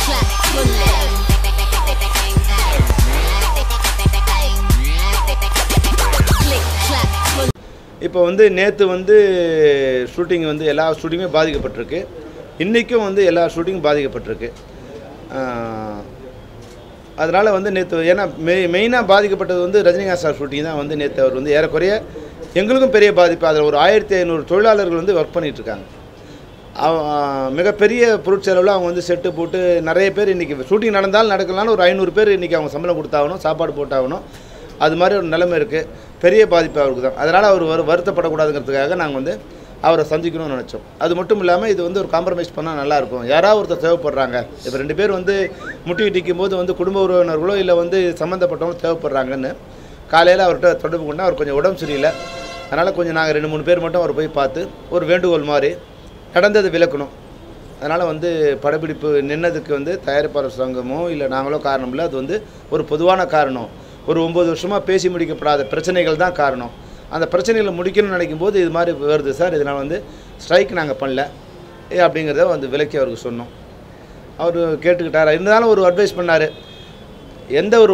clap for them. Click clap for இப்போ வந்து நேற்று வந்து ஷூட்டிங் வந்து எல்லா ஷூட்டிங்குமே பாதிக்கப்பட்டிருக்கு இன்றைக்கும் வந்து எல்லா ஷூட்டிங்கும் பாதிக்கப்பட்டிருக்கு அதனால் வந்து நேற்று ஏன்னா மெய் மெயினாக பாதிக்கப்பட்டது வந்து ரஜினிகாந்த் சார் ஷூட்டிங் தான் வந்து நேற்று அவர் வந்து ஏறக்குறைய எங்களுக்கும் பெரிய பாதிப்பு அதில் ஒரு ஆயிரத்தி ஐநூறு தொழிலாளர்கள் வந்து ஒர்க் பண்ணிட்டு இருக்காங்க அவ- மிகப்பெரிய பொருட்செலவில் அவங்க வந்து செட்டு போட்டு நிறைய பேர் இன்றைக்கி ஷூட்டிங் நடந்தாலும் நடக்கலாம்னு ஒரு ஐநூறு பேர் இன்றைக்கி அவங்க சம்பளம் கொடுத்தாகணும் சாப்பாடு போட்டாகணும் அது மாதிரி ஒரு நிலைமை இருக்குது பெரிய பாதிப்பு அவருக்கு தான் அதனால் அவர் வரு வருத்தப்படக்கூடாதுங்கிறதுக்காக நாங்கள் வந்து அவரை சந்திக்கணும்னு நினச்சோம் அது மட்டும் இல்லாமல் இது வந்து ஒரு காம்ப்ரமைஸ் பண்ணால் நல்லாயிருக்கும் யாராவது ஒருத்தர் தேவைப்படுறாங்க இப்போ ரெண்டு பேர் வந்து முட்டி டிக்கும் போது வந்து குடும்ப உறவினர்களோ இல்லை வந்து சம்மந்தப்பட்டவங்களோ தேவைப்படுறாங்கன்னு காலையில் அவர்கிட்ட தொடர்பு கொண்டு அவர் கொஞ்சம் உடம்பு சரியில்லை அதனால் கொஞ்சம் நாங்கள் ரெண்டு மூணு பேர் மட்டும் அவர் போய் பார்த்து ஒரு வேண்டுகோள் மாதிரி நடந்தது விளக்கணும் அதனால் வந்து படப்பிடிப்பு நின்னதுக்கு வந்து தயாரிப்பாளர் சங்கமோ இல்லை நாங்களோ காரணம் இல்லை அது வந்து ஒரு பொதுவான காரணம் ஒரு ஒம்பது வருஷமாக பேசி முடிக்கப்படாத பிரச்சனைகள் தான் காரணம் அந்த பிரச்சனைகளை முடிக்கணும்னு நினைக்கும் போது இது மாதிரி வருது சார் இதனால் வந்து ஸ்ட்ரைக் நாங்கள் பண்ணல ஏ அப்படிங்கிறத வந்து விளக்கி அவருக்கு சொன்னோம் அவர் கேட்டுக்கிட்டார் இருந்தாலும் ஒரு அட்வைஸ் பண்ணார் எந்த ஒரு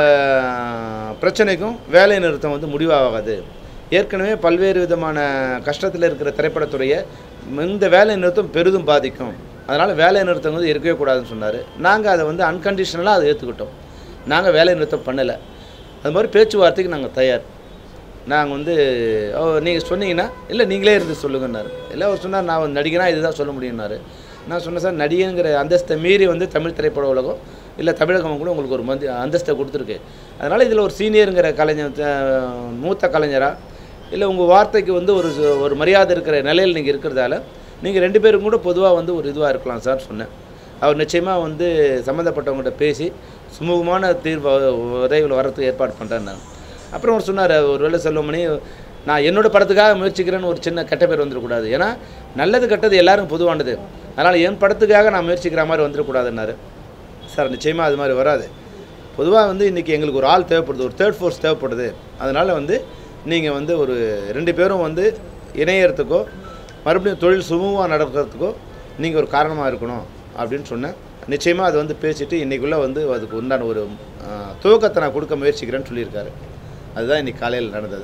வ- பிரச்சனைக்கும் வேலை நிறுத்தம் வந்து முடிவாகாது ஏற்கனவே பல்வேறு விதமான கஷ்டத்தில் இருக்கிற திரைப்படத்துறையை இந்த வேலை நிறுத்தம் பெரிதும் பாதிக்கும் அதனால் வேலை நிறுத்தம் வந்து இருக்கவே கூடாதுன்னு சொன்னார் நாங்கள் அதை வந்து அன்கண்டிஷனலாக அதை ஏற்றுக்கிட்டோம் நாங்கள் வேலை நிறுத்தம் பண்ணலை அது மாதிரி பேச்சுவார்த்தைக்கு நாங்கள் தயார் நாங்கள் வந்து நீங்கள் சொன்னீங்கன்னா இல்லை நீங்களே இருந்து சொல்லுங்கன்னாரு இல்லை அவர் சொன்னார் நான் வந்து நடிகனா இதுதான் சொல்ல முடியும்னாரு நான் சொன்னேன் சார் நடிகைங்கிற அந்தஸ்தை மீறி வந்து தமிழ் திரைப்பட உலகம் இல்லை தமிழகம் கூட உங்களுக்கு ஒரு மந்தி அந்தஸ்தை கொடுத்துருக்கு அதனால் இதில் ஒரு சீனியருங்கிற கலைஞர் அஹ், மூத்த கலைஞராக இல்லை உங்கள் வார்த்தைக்கு வந்து ஒரு சு- ஒரு மரியாதை இருக்கிற நிலையில் நீங்கள் இருக்கிறதால நீங்கள் ரெண்டு பேரும் கூட பொதுவாக வந்து ஒரு இதுவாக இருக்கலாம் சார் சொன்னேன் அவர் நிச்சயமாக வந்து சம்மந்தப்பட்டவங்கள்ட்ட பேசி சுமூகமான தீர்வு விரைவில் வர்றதுக்கு ஏற்பாடு பண்ணுறேன் அப்புறம் அவர் சொன்னார் ஒரு வேளை செல்வமணி நான் என்னோட படத்துக்காக முயற்சிக்கிறேன்னு ஒரு சின்ன கெட்ட பேர் வந்துடக்கூடாது ஏன்னா நல்லது கெட்டது எல்லாரும் பொதுவானது அதனால் என் படத்துக்காக நான் முயற்சிக்கிற மாதிரி வந்துடக்கூடாதுன்னாரு சார் நிச்சயமாக அது மாதிரி வராது பொதுவாக வந்து இன்றைக்கி எங்களுக்கு ஒரு ஆள் தேவைப்படுது ஒரு தேர்ட் ஃபோர்ஸ் தேவைப்படுது அதனால் வந்து நீங்கள் வந்து ஒரு ரெண்டு பேரும் வந்து இணையறதுக்கோ மறுபடியும் தொழில் சுமூகமாக நடக்கிறதுக்கோ நீங்கள் ஒரு காரணமாக இருக்கணும் அப்படின்னு சொன்னேன் நிச்சயமாக அது வந்து பேசிட்டு இன்றைக்குள்ளே வந்து அதுக்கு உண்டான ஒரு ஆஹ், துவக்கத்தை நான் கொடுக்க முயற்சிக்கிறேன்னு சொல்லியிருக்காரு அதுதான் இன்றைக்கி காலையில் நடந்தது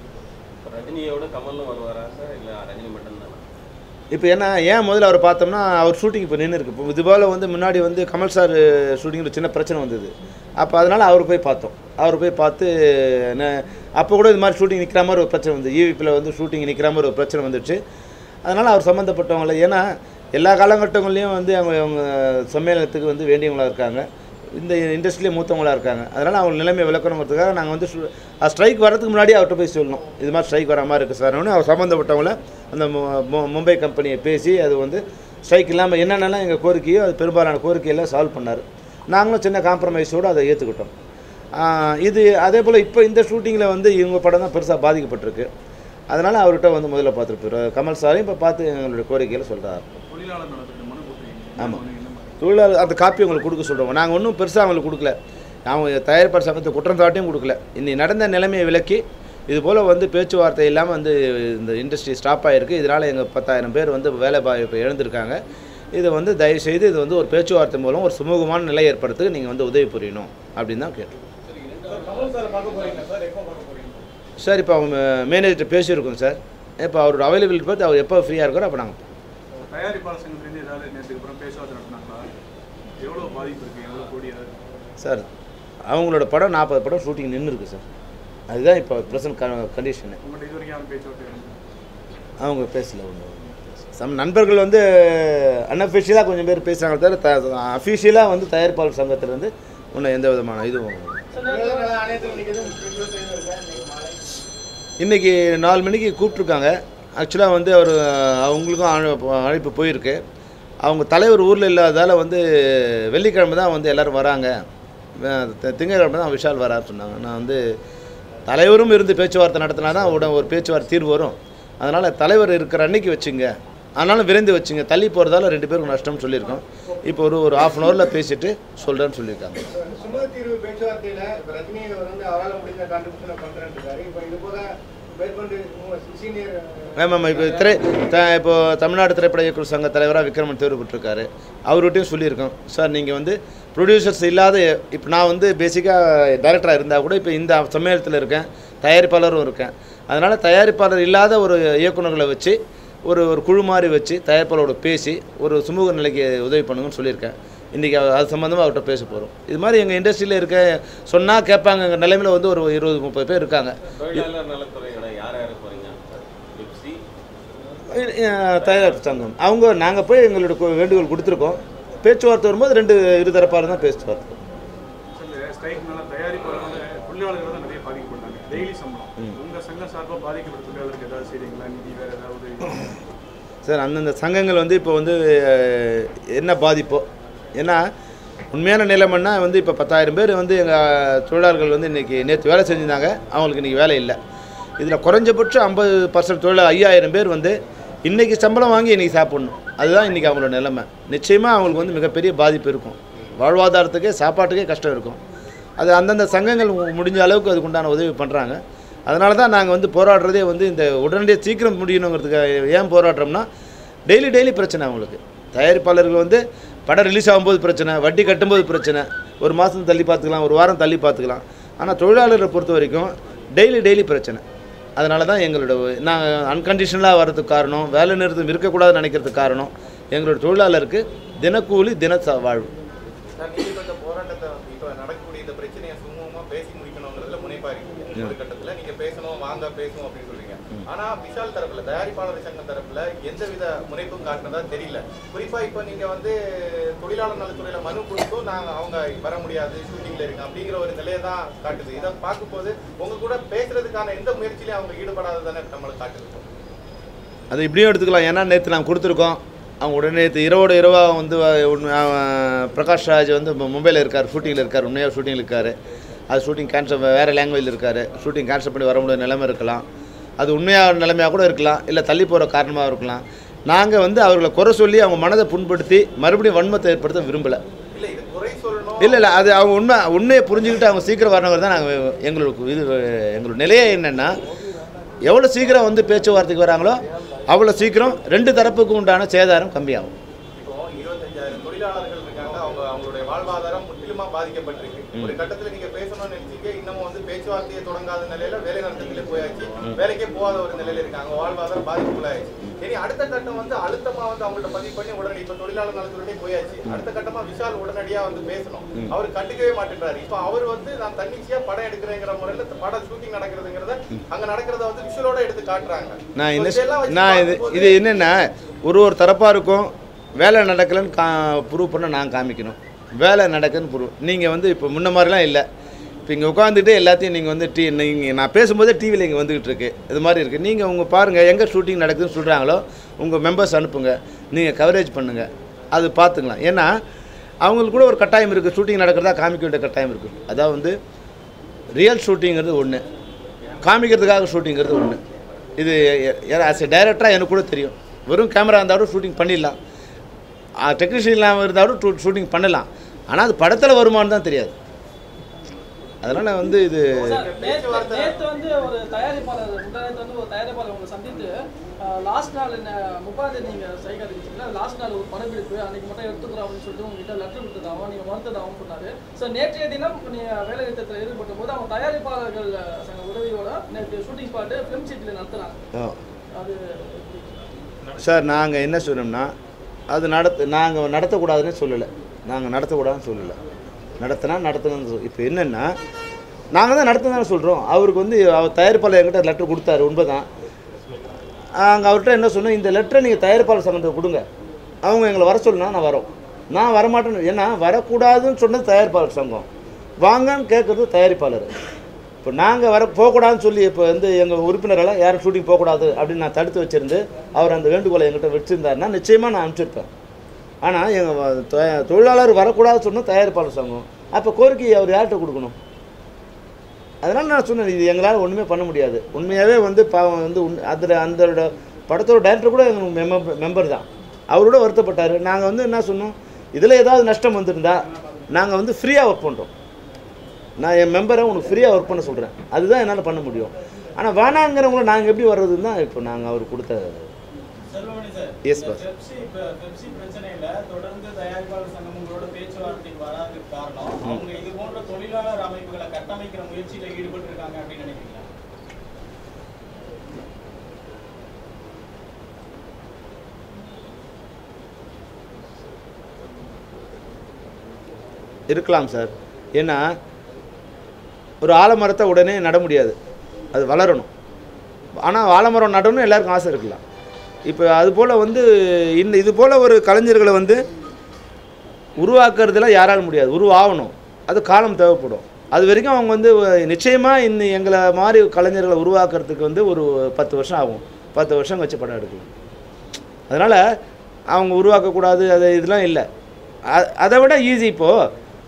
ரஜினியோட கமலும் வருவாரா சார் இல்லை ரஜினி மட்டும்தானா இப்போ என்ன ஏன் முதல்ல அவரை பார்த்தோம்னா அவர் ஷூட்டிங் இப்போ நின்று இருக்கு இப்போ இது போல் வந்து முன்னாடி வந்து கமல் சார் ஷூட்டிங்கில் சின்ன பிரச்சனை வந்தது அப்போ அதனால் அவர் போய் பார்த்தோம் அவர் போய் பார்த்து என்ன அப்போ கூட இது மாதிரி ஷூட்டிங் நிற்கிற மாதிரி ஒரு பிரச்சனை வந்து ஈவிப்பில் வந்து ஷூட்டிங் நிற்கிற மாதிரி ஒரு பிரச்சனை வந்துடுச்சு அதனால் அவர் சம்மந்தப்பட்டவங்கள ஏன்னா எல்லா காலகட்டங்கள்லேயும் வந்து அவங்க அவங்க சம்மேளனத்துக்கு வந்து வேண்டியவங்களா இருக்காங்க இந்த இண்டஸ்ட்ரியிலே மூத்தவங்களா இருக்காங்க அதனால் அவங்க நிலைமை விளக்கணுங்கிறதுக்காக நாங்கள் வந்து ஸ்ட்ரைக் வரதுக்கு முன்னாடி அவர்கிட்ட போய் சொல்லணும் இது மாதிரி ஸ்ட்ரைக் வர மாதிரி இருக்குது சார்னு அவர் சம்மந்தப்பட்டவங்கள அந்த மு- மு- மும்பை கம்பெனியை பேசி அது வந்து ஸ்ட்ரைக் இல்லாமல் என்னென்னலாம் எங்கள் கோரிக்கையோ அது பெரும்பாலான கோரிக்கையெல்லாம் சால்வ் பண்ணார் நாங்களும் சின்ன காம்ப்ரமைஸோடு அதை ஏற்றுக்கிட்டோம் ஆஹ் இது அதே போல் இப்போ இந்த ஷூட்டிங்கில் வந்து இவங்க படம் தான் பெருசாக பாதிக்கப்பட்டிருக்கு அதனால் அவர்கிட்ட வந்து முதல்ல பார்த்துருப்பார் கமல் சாரையும் இப்போ பார்த்து எங்களுடைய கோரிக்கையில் சொல்கிறார் தொழிலாளர் நலத்துக்கு மனு போட்டிருக்கீங்க ஆமாம் தொழிலாளர் அந்த காப்பி உங்களுக்கு கொடுக்க சொல்கிறோம் நாங்கள் ஒன்றும் பெருசாக அவங்களுக்கு கொடுக்கல அவங்க தயாரிப்பாளர் சங்கத்தை குற்றம் சாட்டியும் கொடுக்கல இன்னி நடந்த நிலைமையை விலக்கி இது போல் வந்து பேச்சுவார்த்தை இல்லாமல் வந்து இந்த இண்டஸ்ட்ரி ஸ்டாப் ஆகிருக்கு இதனால் எங்கள் பத்தாயிரம் பேர் வந்து வேலை வாய்ப்பை இழந்திருக்காங்க இதை வந்து தயவுசெய்து இது வந்து ஒரு பேச்சுவார்த்தை மூலம் ஒரு சுமூகமான நிலை ஏற்படுறதுக்கு நீங்கள் வந்து உதவி புரியணும் அப்படின்னு தான் கேட்டோம் சார் இப்போ அவங்க மேனேஜர்கிட்ட பேசியிருக்கோம் சார் இப்போ அவரோட அவைலபிலிட்டி பார்த்து அவர் எப்போ ஃப்ரீயாக இருக்காரோ அப்போ நாங்கள் தயாரிப்பாளர் சங்கத்திலேருந்து ஏதாவது நேற்றுக்கு அப்புறம் பேச்சுவார்த்தை நடத்தினாங்களா எவ்வளோ பாதிப்பு இருக்குது எவ்வளோ கோடி ஏதாவது சார் அவங்களோட படம் நாற்பது படம் ஷூட்டிங் நின்று இருக்கு சார் அதுதான் இப்போ ப்ரெசன்ட் கண்டிஷனு உங்கள்கிட்ட இது வரைக்கும் யாரும் பேச்சுவார்த்தை நடந்தது? அவங்க பேசல ஒன்று சம் நண்பர்கள் வந்து அன்அஃபிஷியலாக கொஞ்சம் பேர் பேசுகிறாங்க தவிர த அஃபிஷியலாக வந்து தயாரிப்பாளர் சங்கத்திலேருந்து ஒன்றும் எந்த விதமான இதுவும் இன்றைக்கி நாலு மணிக்கு கூப்பிட்ருக்காங்க ஆக்சுவலாக வந்து அவர் அவங்களுக்கும் அழ- அழைப்பு போயிருக்கு அவங்க தலைவர் ஊரில் இல்லாததால் வந்து வெள்ளிக்கிழமை தான் வந்து எல்லோரும் வராங்க அஹ் தி- திங்கட்கிழமை தான் விஷால் வரான்னு சொன்னாங்க நான் வந்து தலைவரும் இருந்து பேச்சுவார்த்தை நடத்தினா தான் உட ஒரு பேச்சுவார்த்தை தீர்வு வரும் அதனால் தலைவர் இருக்கிற அன்னைக்கு வச்சுங்க ஆனாலும் விரைந்து வச்சுங்க தள்ளி போகிறதால ரெண்டு பேருக்கும் நஷ்டம்னு சொல்லியிருக்கோம் இப்போ ஒரு ஒரு ஆஃப் அன் ஹவரில் பேசிட்டு சொல்கிறேன்னு சொல்லியிருக்காங்க சுமூக தீர்வு பேச்சுவார்த்தையில இப்ப ரஜினி வந்து அவரால் முடிந்த கான்ட்ரிபியூஷனை பண்றேன்னு இருக்காரு இப்போ இது போல இப்ப ஆமாம் இப்போ திரை த இப்போ தமிழ்நாடு திரைப்பட இயக்குநர் சங்க தலைவராக விக்ரமன் தேர்வு பெற்றிருக்காரு அவர்கிட்டையும் சொல்லியிருக்கோம் சார் நீங்கள் வந்து ப்ரொடியூசர்ஸ் இல்லாத இப்போ நான் வந்து பேசிக்காக டைரக்டராக இருந்தால் கூட இப்போ இந்த சம்மேளனத்தில் இருக்கேன் தயாரிப்பாளரும் இருக்கேன் அதனால் தயாரிப்பாளர் இல்லாத ஒரு இயக்குனர்களை வச்சு ஒரு ஒரு குழு மாதிரி வச்சு தயாரிப்பாளரோட பேசி ஒரு சுமூக நிலைக்கு உதவி பண்ணுங்கன்னு சொல்லியிருக்கேன் இன்றைக்கி அது சம்மந்தமாக அவர்கிட்ட பேச போகிறோம் இது மாதிரி எங்கள் இண்டஸ்ட்ரியில் இருக்க சொன்னால் கேட்பாங்க நிலைமையில் வந்து ஒரு இருபது முப்பது பேர் இருக்காங்க தொழிலாளர் நலத்துறையோட யார் யார் போறீங்க பெப்சி தயாரிப்பு சங்கம் அவங்க நாங்கள் போய் எங்களோட கு- வேண்டுகோள் கொடுத்துருக்கோம் பேச்சுவார்த்தை வரும்போது ரெண்டு இருதரப்பாக தான் பேச்சுவார்த்தை சார் ஸ்ட்ரைக்னால தயாரிப்பாளர் தொழிலாளர்கள் தான் நிறைய பாதிக்கப்பட்டாங்க டெய்லி சம்பளம் உங்க சங்கம் சார்பாக பாதிக்கப்பட்ட தொழிலாளருக்கு ஏதாவது செய்றீங்களா நிதி வேற ஏதாவது சார் அந்தந்த சங்கங்கள் வந்து இப்போ வந்து அஹ், என்ன பாதிப்போ ஏன்னா உண்மையான நிலைமைன்னா வந்து இப்போ பத்தாயிரம் பேர் வந்து எங்கள் தொழிலாளர்கள் வந்து இன்றைக்கி நேற்று வேலை செஞ்சிருந்தாங்க அவங்களுக்கு இன்றைக்கி வேலை இல்லை இதில் குறைஞ்சபட்சம் ஐம்பது பர்சன்ட் தொழிலாளர் ஐயாயிரம் பேர் வந்து இன்றைக்கி சம்பளம் வாங்கி இன்றைக்கி சாப்பிட்ணும் அதுதான் இன்றைக்கி அவங்களோட நிலைமை நிச்சயமாக அவங்களுக்கு வந்து மிகப்பெரிய பாதிப்பு இருக்கும் வாழ்வாதாரத்துக்கே சாப்பாட்டுக்கே கஷ்டம் இருக்கும் அது அந்தந்த சங்கங்கள் மு- முடிஞ்ச அளவுக்கு அதுக்கு உண்டான உதவி பண்ணுறாங்க அதனால தான் நாங்கள் வந்து போராடுறதே வந்து இந்த உடனடியாக சீக்கிரம் முடியணுங்கிறதுக்காக ஏன் போராடுறோம்னா டெய்லி டெய்லி பிரச்சனை அவங்களுக்கு தயாரிப்பாளர்கள் வந்து படம் ரிலீஸ் ஆகும்போது பிரச்சனை வட்டி கட்டும்போது பிரச்சனை ஒரு மாதம் தள்ளி பார்த்துக்கலாம் ஒரு வாரம் தள்ளி பார்த்துக்கலாம் ஆனால் தொழிலாளரை பொறுத்த வரைக்கும் டெய்லி டெய்லி பிரச்சனை அதனால தான் எங்களோட நாங்கள் அன்கண்டிஷனலாக வர்றதுக்கு காரணம் வேலை நிறுத்தம் இருக்கக்கூடாதுன்னு நினைக்கிறதுக்கு காரணம் எங்களோட தொழிலாளருக்கு தினக்கூலி தின ச- வாழ்வு சார் நீதிமன்ற போராட்டத்தை இப்போ நடக்கக்கூடிய இந்த பிரச்சனையை சுமூகமா பேசி முடிக்கணுங்கிறதுல முனைப்பா இருக்கீங்க ஒரு கட்டத்துல நீங்க பேசணும் வாங்க பேசணும் அப்படின்னு சொல்றீங்க ஆனா விஷால் தரப்புல தயாரிப்பாளர் சங்கம் தரப்புல எந்தவித முனைப்பும் காட்டினதா தெரியல குறிப்பா இப்ப நீங்க வந்து தொழிலாளர் நலத்துறையில மனு கொடுத்தும் நாங்க அவங்க வர முடியாது ஷூட்டிங்ல இருக்கு அப்படிங்கிற ஒரு நிலையை தான் காட்டுது இதை பார்க்கும்போது உங்க கூட பேசுறதுக்கான எந்த முயற்சியிலையும் அவங்க ஈடுபடாததானே நம்மளை காட்டுது அது இப்படியும் எடுத்துக்கலாம் ஏன்னா நேற்று நாங்கள் கொடுத்துருக்கோம் அவங்க உடனே நேற்று இரவோட இரவாக வந்து வ- உண்மை- அவன் பிரகாஷ் ராஜ் வந்து மு- மும்பையில் இருக்கார் ஷூட்டிங்கில் இருக்கார் உண்மையாக ஷூட்டிங்கில் இருக்கார் அது ஷூட்டிங் கேன்சல் வேறு லாங்குவேஜில் இருக்கார் ஷூட்டிங் கேன்சல் பண்ணி வர முடியாத நிலைமை இருக்கலாம் அது உண்மையாக நிலைமையாக கூட இருக்கலாம் இல்லை தள்ளி போகிற காரணமாக இருக்கலாம் நாங்கள் வந்து அவர்களை குறை சொல்லி அவங்க மனதை புண்படுத்தி மறுபடியும் வன்மத்தை ஏற்படுத்த விரும்பலை இல்ல இது குறை சொல்லணும் இல்லை இல்லை அது அவங்க உண்மை உண்மையை புரிஞ்சுக்கிட்டு அவங்க சீக்கிரம் வரணுங்கிறது தான் நாங்கள் எங்களுக்கு இது எங்களோட நிலையே என்னென்னா எவ்வளோ சீக்கிரம் வந்து பேச்சுவார்த்தைக்கு வராங்களோ அவ்வளோ சீக்கிரம் ரெண்டு தரப்புக்கும் உண்டான சேதாரம் கம்மியாகும் இப்போ இருபத்தஞ்சாயிரம் தொழிலாளர்கள் இருக்காங்க அவங்க அவங்களுடைய வாழ்வாதாரம் முற்றிலுமா பாதிக்கப்பட்டிருக்கு ஒரு கட்டத்துல நீங்க பேசணும்னு நினைச்சீங்க இன்னமும் வந்து பேச்சுவார்த்தையை தொடங்காத நிலையில வேலை நிறுத்தங்களே போயாச்சு வேலைக்கே போகாத ஒரு நிலையில இருக்காங்க வாழ்வாதாரம் பாதிப்புக்குள்ளாயிடுச்சு இனி அடுத்த கட்டம் வந்து அழுத்தமா வந்து அவங்கள்ட்ட பதிவு பண்ணி உடனடி இப்ப தொழிலாளர் நலத்துறையே போயாச்சு அடுத்த கட்டமா விஷால் உடனடியா வந்து பேசணும் அவர் கண்டுக்கவே மாட்டேன்றாரு இப்ப அவர் வந்து நான் தன்னிச்சையா படம் எடுக்கிறேங்கிற முறையில படம் ஷூட்டிங் நடக்கிறதுங்கிறத அங்க நடக்கிறத வந்து விஷுவலோட எடுத்து காட்டுறாங்க நான் என்ன So இதெல்லாம் வச்சு நான் இது பார்க்கும்போது- இது என்னென்னா ஒரு ஒரு தரப்பாக இருக்கும் வேலை நடக்கலைன்னு கா ப்ரூவ் பண்ண நான் காமிக்கணும் வேலை நடக்குன்னு ப்ரூவ் நீங்கள் வந்து இப்போ முன்ன மாதிரிலாம் இல்லை இப்போ இங்கே உட்காந்துட்டு எல்லாத்தையும் நீங்கள் வந்து டி நீங்கள் நான் பேசும்போதே டிவியில் இங்கே வந்துக்கிட்டு இருக்கு இது மாதிரி இருக்குது நீங்கள் உங்கள் பாருங்கள் எங்கே ஷூட்டிங் நடக்குதுன்னு சொல்கிறாங்களோ உங்கள் மெம்பர்ஸ் அனுப்புங்க நீங்கள் கவரேஜ் பண்ணுங்கள் அது பார்த்துக்கலாம் ஏன்னா அவங்களுக்கு கூட ஒரு கட்டாயம் இருக்குது ஷூட்டிங் நடக்கிறதா காமிக்க வேண்டிய கட்டாயம் இருக்குது அதாவது வந்து ரியல் ஷூட்டிங்கிறது ஒன்று காமிக்கிறதுக்காக ஷூட்டிங்கிறது ஒன்று இது ஆஸ் எ டைரக்டராக எனக்கு கூட தெரியும் வெறும் கேமரா இருந்தாலும் ஷூட்டிங் பண்ணிடலாம் டெக்னீஷியன் இல்லாமல் இருந்தாலும் ஷூட்டிங் பண்ணலாம் ஆனால் அது படத்தில் வருமானு தான் தெரியாது அதனால் வந்து இது சார், நேத்து நேத்து வந்து ஒரு தயாரிப்பாளர் முந்தானத்து வந்து ஒரு தயாரிப்பாளர் உங்களை சந்தித்து லாஸ்ட் நாள் என்ன முப்பாது நீங்க சைகா இருந்துச்சுங்களா லாஸ்ட் நாள் ஒரு படப்பிடிப்பு அன்னைக்கு மட்டும் எடுத்துக்கிறோம் அப்படின்னு சொல்லிட்டு உங்ககிட்ட லெட்டர் கொடுத்ததாகவும் நீங்க மறுத்ததாகவும் சொன்னாரு ஸோ நேற்றைய தினம் நீங்க வேலை நிறுத்தத்தில் ஈடுபட்ட போது அவங்க தயாரிப்பாளர்கள் சங்க உதவியோட நேற்று ஷூட்டிங் ஸ்பாட்டு ஃபிலிம் சிட்டியில் நடத்துறாங்க ஆ. அது சார் நாங்கள் என்ன சொன்னோம்னா அது நடத்த நாங்கள் நடத்தக்கூடாதுன்னு சொல்லலை நாங்கள் நடத்தக்கூடாதுன்னு சொல்லலை நடத்தினா நடத்தணும்னு சொல் இப்போ என்னென்னா நாங்கள் தான் நடத்தணும்னு சொல்கிறோம் அவருக்கு வந்து அவர் தயாரிப்பாளர் என்கிட்ட லெட்டர் கொடுத்தாரு உண்மைதான் நாங்கள் அவர்கிட்ட என்ன சொன்னோம் இந்த லெட்டரை நீங்கள் தயாரிப்பாளர் சங்கத்துக்கு கொடுங்க அவங்க எங்களை வர சொல்லுனா நான் வரோம் நான் வரமாட்டேன்னு ஏன்னா வரக்கூடாதுன்னு சொன்னது தயாரிப்பாளர் சங்கம் வாங்கன்னு கேட்குறது தயாரிப்பாளர் இப்போ நாங்கள் வர போகக்கூடாதுன்னு சொல்லி இப்போ வந்து எங்கள் உறுப்பினரெல்லாம் யாரும் ஷூட்டிங் போகக்கூடாது அப்படின்னு நான் தடுத்து வச்சிருந்து அவர் அந்த வேண்டுகோளை என்கிட்ட வச்சுருந்தாருன்னா நிச்சயமாக நான் அனுப்பிச்சிருப்பேன் ஆனால் எங்கள் தொழிலாளர் வரக்கூடாதுன்னு சொன்ன தயாரிப்பாளர் சங்கம் அப்போ கோரிக்கை அவர் யார்கிட்ட கொடுக்கணும் அதனால் நான் சொன்னேன் இது எங்களால் ஒன்றுமே பண்ண முடியாது உண்மையாகவே வந்து பாவம் வந்து உண் அதில் அந்த படத்தோட டைரக்டர் கூட எங்களுக்கு மெம்பர் மெம்பர் தான் அவரோட வருத்தப்பட்டார் நாங்கள் வந்து என்ன சொன்னோம் இதில் ஏதாவது நஷ்டம் வந்திருந்தா நாங்கள் வந்து ஃப்ரீயாக ஒர்க் பண்ணுறோம் நான் என் மெம்பரை உனக்கு ஃப்ரீயாக ஒர்க் பண்ண சொல்கிறேன் அதுதான் என்னால் பண்ண முடியும் ஆனால் வேணாங்கிறவங்கள நாங்கள் எப்படி வர்றதுன்னு தான் இப்போ நாங்கள் அவர் கொடுத்த செல்வமணி சார் Yes, இந்த boss. பெப்சி பெ- பெப்சி பிரச்சனையில தொடர்ந்து தயாரிப்பாளர் சங்கம் உங்களோட பேச்சுவார்த்தைக்கு வராததுக்கு காரணம் அவங்க இது போன்ற தொழிலாளர் அமைப்புகளை கட்டமைக்கிற முயற்சியில ஈடுபட்டு இருக்காங்க அப்படின்னு நினைக்கிறீங்களா இருக்கலாம் சார் ஏன்னா ஒரு ஆலமரத்தை உடனே நட முடியாது அது வளரணும் ஆனால் ஆலமரம் நடணும்னு எல்லாருக்கும் ஆசை இருக்கலாம் இப்போ அதுபோல் வந்து இந்த இது போல் ஒரு கலைஞர்களை வந்து உருவாக்குறதுல யாராலும் முடியாது உருவாகணும் அது காலம் தேவைப்படும் அது வரைக்கும் அவங்க வந்து நிச்சயமாக இந்த எங்களை மாதிரி கலைஞர்களை உருவாக்குறதுக்கு வந்து ஒரு பத்து வருஷம் ஆகும் பத்து வருஷம் வச்சு படம் எடுக்கலாம் அதனால் அவங்க உருவாக்கக்கூடாது அது இதெல்லாம் இல்லை அ- அதை விட ஈஸி இப்போது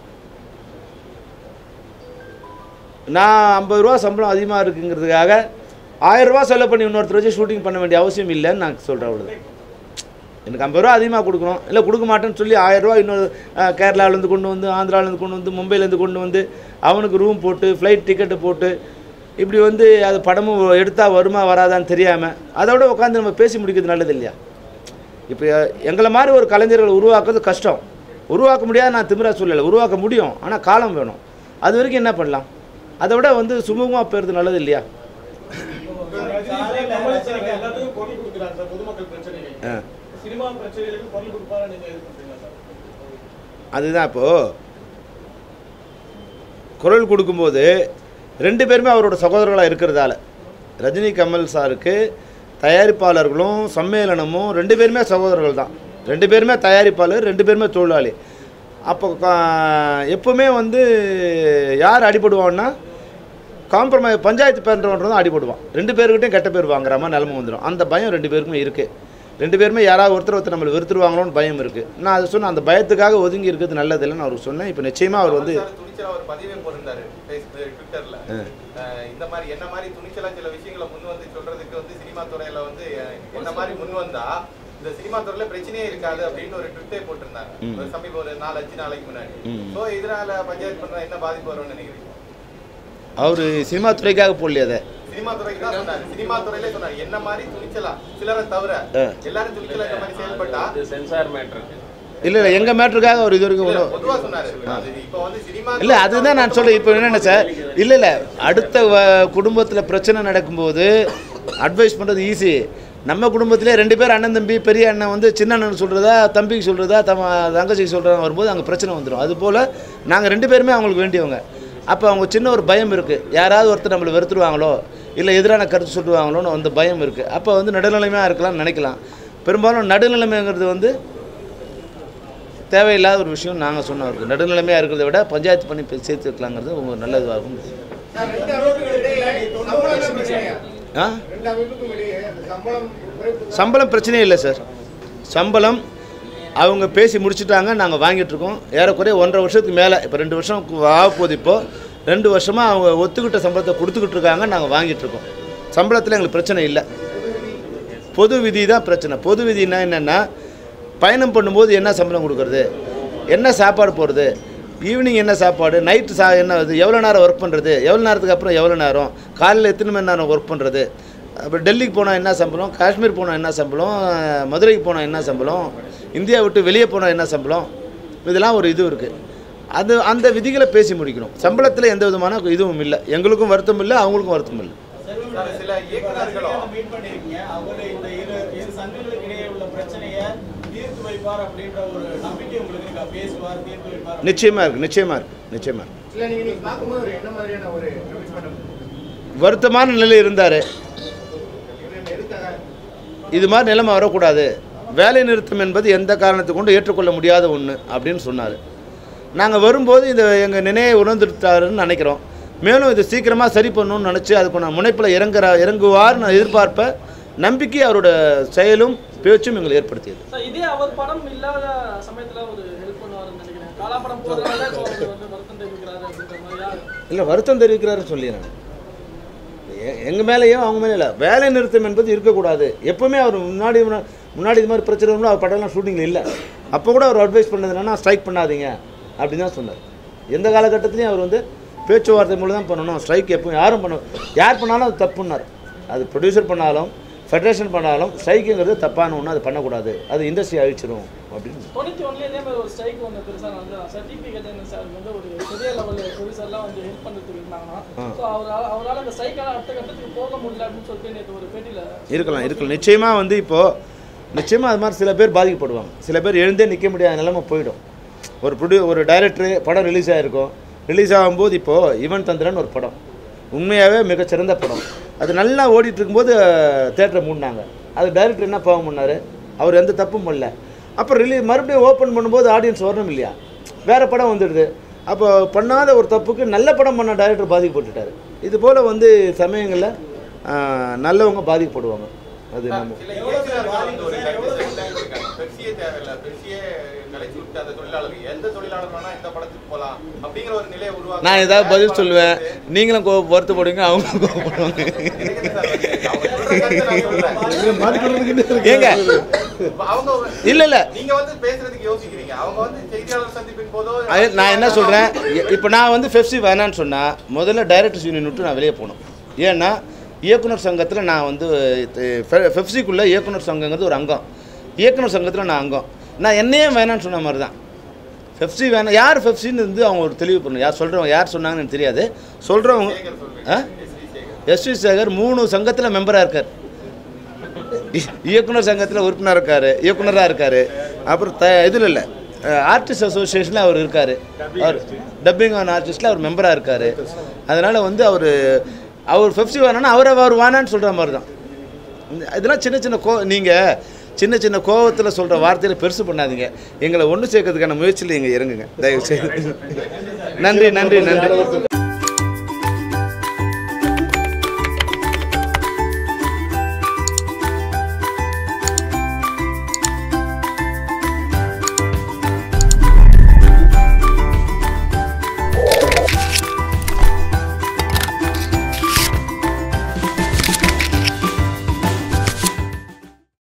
நான் ஐம்பது ரூபா சம்பளம் அதிகமாக இருக்குங்கிறதுக்காக ஆயிரம் ரூபா செலவு பண்ணி இன்னொருத்தர் வச்சு ஷூட்டிங் பண்ண வேண்டிய அவசியம் இல்லைன்னு நான் சொல்கிறேன் அவ்வளோ எனக்கு ஐம்பது ரூபா அதிகமாக கொடுக்கணும் இல்லை கொடுக்க மாட்டேன்னு சொல்லி ஆயிரம் ரூபா இன்னொரு அஹ், கேரளாவிலேருந்து கொண்டு வந்து ஆந்திராவிலேருந்து கொண்டு வந்து மும்பையிலேருந்து கொண்டு வந்து அவனுக்கு ரூம் போட்டு ஃப்ளைட் டிக்கெட்டு போட்டு இப்படி வந்து அது படமும் எடுத்தால் வருமா வராதான்னு தெரியாமல் அதோட உட்காந்து நம்ம பேசி முடிக்கிறது நல்லது இல்லையா இப்போ எங்களை மாதிரி ஒரு கலைஞர்களை உருவாக்குறது கஷ்டம் உருவாக்க முடியாது நான் திமிரா சொல்லலை உருவாக்க முடியும் ஆனால் காலம் வேணும் அது வரைக்கும் என்ன பண்ணலாம் அதை விட வந்து சுமூகமாக போகிறது நல்லது இல்லையா சாலையில பிரச்சனைக்கு எல்லாத்துக்கும் குரல் கொடுக்குறாங்க சார் பொதுமக்கள் பிரச்சனைகள் ஆ சினிமா பிரச்சனைகளுக்கு குரல் கொடுப்பாரு நீங்க இது பண்றீங்களா சார் அதுதான் இப்போது குரல் கொடுக்கும்போது ரெண்டு பேருமே அவரோட சகோதரர்களாக இருக்கிறதால ரஜினி கமல் சாருக்கு தயாரிப்பாளர்களும் சம்மேளனமும் ரெண்டு பேருமே சகோதரர்கள் தான் ரெண்டு பேருமே தயாரிப்பாளர் ரெண்டு பேருமே தொழிலாளி அப்போ கா- எப்பவுமே வந்து யார் அடிபடுவான்னா காம்ப்ரமைஸ் பஞ்சாயத்து பேரன்றவன் தான் அடிபடுவான் ரெண்டு பேருக்கிட்டையும் கெட்ட பேர் வாங்குற மாதிரி நிலமை வந்துடும் அந்த பயம் ரெண்டு பேருக்குமே இருக்குது ரெண்டு பேருமே யாராவது ஒருத்தர் ஒருத்தர் நம்மளை வெறுத்துருவாங்களோன்னு பயம் இருக்குது நான் அது சொன்னேன் அந்த பயத்துக்காக ஒதுங்கி இருக்கிறது நல்லது இல்லைன்னு அவருக்கு சொன்னேன் இப்போ நிச்சயமாக அவர் வந்து சார் துணிச்சலா ஒரு பதிவே போட்டிருந்தாரு Facebook, ட்விட்டர்ல அஹ் இந்த மாதிரி என்ன மாதிரி துணிச்சலா சில விஷயங்களை முன் வந்து சொல்றதுக்கு வந்து சினிமா துறையில வந்து அஹ், என்ன மாதிரி முன் வந்தா இந்த சினிமா துறையில பிரச்சனையே இருக்காது அப்படின்னு ஒரு ட்விட்டே போட்டிருந்தாங்க ம். ஒரு சமீபம் ஒரு நாலு அஞ்சு நாளைக்கு முன்னாடி ம். சோ இதனால பஞ்சாயத்து பண்ற என்ன பாதிப்பு வரும்னு நினைக்கிறீங்க அவர் சினிமா துறைக்காக போடலையே அதை சினிமா துறைக்கு தான் சொன்னாரு சினிமா துறையிலே சொன்னாரு என்ன மாதிரி துணிச்சலா சிலரை தவிர ஆ. எல்லாரும் துணிச்சலா இந்த மாதிரி செயல்பட்டா இது சென்சார் மேட்ரு இல்லை இல்லை எங்கள் மேட்ருக்காக அவர் இது வரைக்கும் இல்ல, ஒன்றும் பொதுவா சொன்னாரு அது இப்போ வந்து சினிமா இல்லை அதுதான் நான் சொல்ல இப்போ என்னென்ன சார் இல்லை இல்லை அடுத்த குடும்பத்தில் பிரச்சனை நடக்கும்போது அட்வைஸ் பண்ணுறது ஈஸி நம்ம குடும்பத்திலே ரெண்டு பேர் அண்ணன் தம்பி பெரிய அண்ணன் வந்து சின்ன அண்ணன் சொல்கிறதா தம்பிக்கு சொல்கிறதா தம தங்கச்சிக்கு சொல்கிறதா வரும்போது அங்கே பிரச்சனை வந்துடும் அதுபோல் நாங்கள் ரெண்டு பேருமே அவங்களுக்கு வேண்டியவங்க அப்போ அவங்க சின்ன ஒரு பயம் இருக்குது யாராவது ஒருத்தர் நம்மளை வெறுத்துருவாங்களோ இல்லை எதிரான கருத்து சொல்லுவாங்களோன்னு அந்த பயம் இருக்குது அப்போ வந்து நடுநிலைமையாக இருக்கலாம்னு நினைக்கலாம் பெரும்பாலும் நடுநிலைமைங்கிறது வந்து தேவையில்லாத ஒரு விஷயம் நாங்கள் சொன்னோம் அவருக்கு நடுநிலைமையாக இருக்கிறத விட பஞ்சாயத்து பண்ணி பே- சேர்த்து வைக்கலாங்கிறது உங்கள் நல்ல இதுவாக இருக்கும் ஆ சம்பளம் பிரச்சனையே இல்லை சார் சம்பளம் அவங்க பேசி முடிச்சுட்டாங்க நாங்கள் வாங்கிட்டுருக்கோம் ஏறக்குறைய ஒன்றரை வருஷத்துக்கு மேலே இப்போ ரெண்டு வருஷம் கு- ஆக போகுது இப்போ ரெண்டு வருஷமாக அவங்க ஒத்துக்கிட்ட சம்பளத்தை கொடுத்துக்கிட்டு இருக்காங்க நாங்கள் வாங்கிட்டுருக்கோம் சம்பளத்தில் எங்களுக்கு பிரச்சனை இல்லை பொது விதி தான் பிரச்சனை பொது விதினா என்னென்னா பயணம் பண்ணும்போது என்ன சம்பளம் கொடுக்குறது என்ன சாப்பாடு போடுறது ஈவினிங் என்ன சாப்பாடு நைட்டு சா என்ன இது எவ்வளோ நேரம் ஒர்க் பண்ணுறது எவ்வளோ நேரத்துக்கு அப்புறம் எவ்வளோ நேரம் காலையில் எத்தனை மணி நேரம் ஒர்க் பண்ணுறது அப்புறம் டெல்லிக்கு போனால் என்ன சம்பளம் காஷ்மீர் போனால் என்ன சம்பளம் மதுரைக்கு போனால் என்ன சம்பளம் இந்தியா விட்டு வெளியே போனால் என்ன சம்பளம் இதெல்லாம் ஒரு இது இருக்குது அது அந்த விதிகளை பேசி முடிக்கணும் சம்பளத்தில் எந்த விதமான இதுவும் இல்லை எங்களுக்கும் வருத்தம் இல்லை அவங்களுக்கும் வருத்தம் இல்லை சார், சில இயக்குனர்களும் மீட் பண்ணிருக்கீங்க அவரு இந்த இரு இரு சங்கங்களுக்கு இடையே உள்ள பிரச்சனையை தீர்த்து வைப்பார் அப்படின்ற ஒரு நம்பிக்கை உங்களுக்கு இருக்கா பேசுவார் தீர்த்து வைப்பார் நிச்சயமாக இருக்குது நிச்சயமாக இருக்குது நிச்சயமாக இருக்கு இல்ல நீங்க நீங்க பார்க்கும்போது ஒரு என்ன மாதிரியான ஒரு கமிட்மெண்ட் வருத்தமான நிலை இருந்தார் எதுக்காக இது மாதிரி நிலைமை வரக்கூடாது வேலை நிறுத்தம் என்பது எந்த காரணத்தை கொண்டு ஏற்றுக்கொள்ள முடியாத ஒன்று அப்படின்னு சொன்னார் நாங்கள் வரும்போது இந்த எங்கள் நினைவை உணர்ந்துட்டாருன்னு நினைக்கிறோம் மேலும் இது சீக்கிரமாக சரி பண்ணணும்னு நினச்சி அதுக்கான முனைப்பில் இறங்குற இறங்குவார்னு எதிர்பார்ப்ப நம்பிக்கை அவரோட செயலும் பேச்சும் எங்களை ஏற்படுத்தியது சார் இதே அவர் படம் இல்லாத சமயத்துல ஒரு ஹெல்ப் பண்ணுவாருன்னு நினைக்கிறேன் காலா படம் போறதுனால இப்போ அவர் வந்து வருத்தம் தெரிவிக்கிறாரு அப்படின்ற மாதிரியா இல்லை வருத்தம் தெரிவிக்கிறாருன்னு சொல்லி நான் எங்கள் மேலேயும் அவங்க மேலே இல்லை வேலை நிறுத்தம் என்பது இருக்கக்கூடாது எப்போவுமே அவர் முன்னாடி முன்னா- முன்னாடி இது மாதிரி பிரச்சனை வரும்போது அவர் படம்லாம் ஷூட்டிங்கில் இல்லை அப்போ கூட அவர் அட்வைஸ் பண்ணது என்னன்னா ஸ்ட்ரைக் பண்ணாதீங்க அப்படின்னு தான் சொன்னார் எந்த காலகட்டத்திலையும் அவர் வந்து பேச்சுவார்த்தை மூலம் தான் பண்ணணும் ஸ்ட்ரைக் எப்பவும் யாரும் பண்ண யார் பண்ணாலும் அது தப்புன்னார் அது ப்ரொடியூசர் பண்ணாலும் ஃபெடரேஷன் பண்ணாலும் ஸ்ட்ரைக்குங்கிறது தப்பான ஒன்று அது பண்ணக்கூடாது அது இண்டஸ்ட்ரி அழிச்சிடும் அப்படின்னு தொண்ணூத்தி ஒன்றுல இதே மாதிரி ஒரு ஸ்ட்ரைக் ஒன்று பெருசாக நடந்தது சர்டிஃபிகேட் சார் வந்து ஒரு பெரிய லெவலில் ப்ரொடியூசர்லாம் வந்து ஹெல்ப் பண்ணுறதுக்கு இருந்தாங்கன்னா ஸோ அவரால் அவரால் அந்த ஸ்ட்ரைக்கால அடுத்த கட்டத்துக்கு போக முடியல அப்படின்னு சொல்லிட்டு நேற்று ஒரு பேட்டியில் இருக்கலாம் இருக்கலாம் நிச்சயமாக வந்து இப்போது நிச்சயமாக அது மாதிரி சில பேர் பாதிக்கப்படுவாங்க சில பேர் எழுந்தே நிற்க முடியாத நிலைமை போயிடும் ஒரு ப்ரொடியூ ஒரு டைரக்டரு படம் ரிலீஸ் ஆகிருக்கும் ரிலீஸ் ஆகும்போது இப்போது ஈவன் தந்திரன் ஒரு படம் உண்மையாகவே மிகச்சிறந்த படம் அது நல்லா ஓடிட்டு இருக்கும்போது தேட்டரை மூடினாங்க அது டைரக்டர் என்ன பாவம் பண்ணார் அவர் எந்த தப்பும் பண்ணல அப்புறம் ரிலீஸ் மறுபடியும் ஓப்பன் பண்ணும்போது ஆடியன்ஸ் வரணும் இல்லையா வேறு படம் வந்துடுது அப்போ பண்ணாத ஒரு தப்புக்கு நல்ல படம் பண்ண டைரக்டர் பாதிக்கப்பட்டுட்டார் இது போல் வந்து சமயங்களில் ஆஹ், நல்லவங்க பாதிக்கப்படுவாங்க அது நம்ம சில இயக்குனர்கள் வந்து ஒரு கருத்து சொல்லிட்டாங்க இருக்காங்க. பெப்சியே தேவையில்ல பெப்சியே கலைச்சு விட்டு அந்த தொழிலாளர் எந்த தொழிலாளர் வேணா இந்த படத்துக்கு போலாம் அப்படிங்கிற ஒரு நிலையை உருவாக்க நான் ஏதாவது பதில் சொல்லுவேன் நீங்களும் கோ வருத்தப்படுவீங்க அவங்களும் கோவப்படுவாங்க எனக்கு என்ன சார் வந்து, அவங்க சொல்ற கருத்தை நான் சொல்றேன். ஏங்க இப்ப அவங்க இல்ல, இல்ல. நீங்க வந்து பேசுறதுக்கு யோசிக்கிறீங்க அவங்க வந்து செய்தியாளர் சந்திப்பின் போதோ அது நான் என்ன சொல்கிறேன் இப்போ நான் வந்து ஃபெஃப்சி வேணான்னு சொன்னால் முதல்ல டைரக்டர்ஸ் யூனியன் விட்டு நான் வெளியே போகணும் ஏன்னா இயக்குனர் சங்கத்தில் நான் வந்து ஃபெஃப்சிக்குள்ளே இயக்குனர் சங்கங்கிறது ஒரு அங்கம் இயக்குனர் சங்கத்தில் நான் அங்கம் நான் என்னையே வேணான்னு சொன்ன மாதிரி தான் ஃபெஃப்சி வேணாம் யார் ஃபெஃப்சின்னு வந்து அவங்க ஒரு தெளிவு பண்ணணும் யார் சொல்கிறவங்க யார் சொன்னாங்கன்னு எனக்கு தெரியாது சொல்கிறவங்க ஆ எஸ் வி சேகர் மூணு சங்கத்தில் மெம்பராக இருக்கார் இ- இயக்குனர் சங்கத்தில் உறுப்பினர் இருக்கார் இயக்குனராக இருக்கார் அப்புறம் த இதில் இல்லை ஆர்டிஸ்ட் அசோசியேஷனில் அவர் இருக்கார் அவர் டப்பிங் ஆன் ஆர்டிஸ்டில் அவர் மெம்பராக இருக்கார் அதனால் வந்து அவர் அவர் ஃபிஃப்டி வேணான்னா அவரை அவர் வேணான்னு சொல்கிற மாதிரி தான் இந்த- இதெல்லாம் சின்ன சின்ன கோ நீங்கள் சின்ன சின்ன கோவத்தில் சொல்கிற வார்த்தையில் பெருசு பண்ணாதீங்க எங்களை ஒன்று சேர்க்கறதுக்கான முயற்சியில் நீங்கள் இறங்குங்க தயவு செய்து நன்றி நன்றி நன்றி